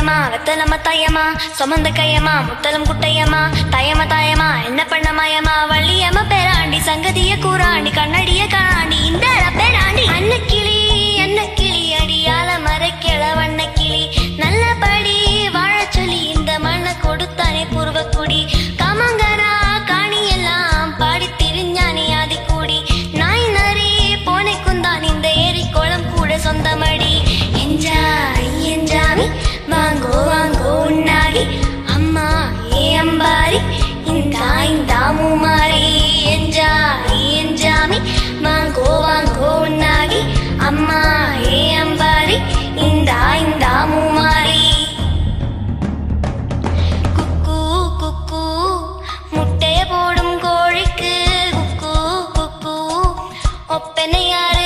தாயமா வெத்தலம தாயமா சுமந்த கையமா முத்தலம் குட்டையம்மா தாயமா தாயமா என்ன பண்ண மாயமா வள்ளியம்மா பேராண்டி சங்கதிய கூறாண்டி கண்ணடிய காணாண்டி இந்த பேராண்டி அன்னக்கிளி அன்னக்கிளி அடியால மறைக்கிழ வண்ணக்கிளி நல்லபடி வாழச் சொல்லி இந்த மண்ணை கொடுத்தானே பூர்வக்குடி காமங்கரா காணி எல்லாம் பாடி திரிஞ்சானே ஆதி கூடி நாய் நரி போனை குந்தான் இந்த ஏரி குளம் கூட சொந்தமடி என்ஜாய் என்ஜாமி வாங்கோ வாங்கோ உன்னாகி அம்மா ஏ அம்பாரி இந்தா இந்தா மூமாரி என்ஜாய் என்ஜாமி வாங்கோ வாங்கோ உன்னாகி அம்மா ஏ அம்பாரி இந்தா இந்தா மூமாரி குக்கு குக்கு முட்டைய போடும் கோழிக்கு குக்கு குக்கு ஒப்பனையார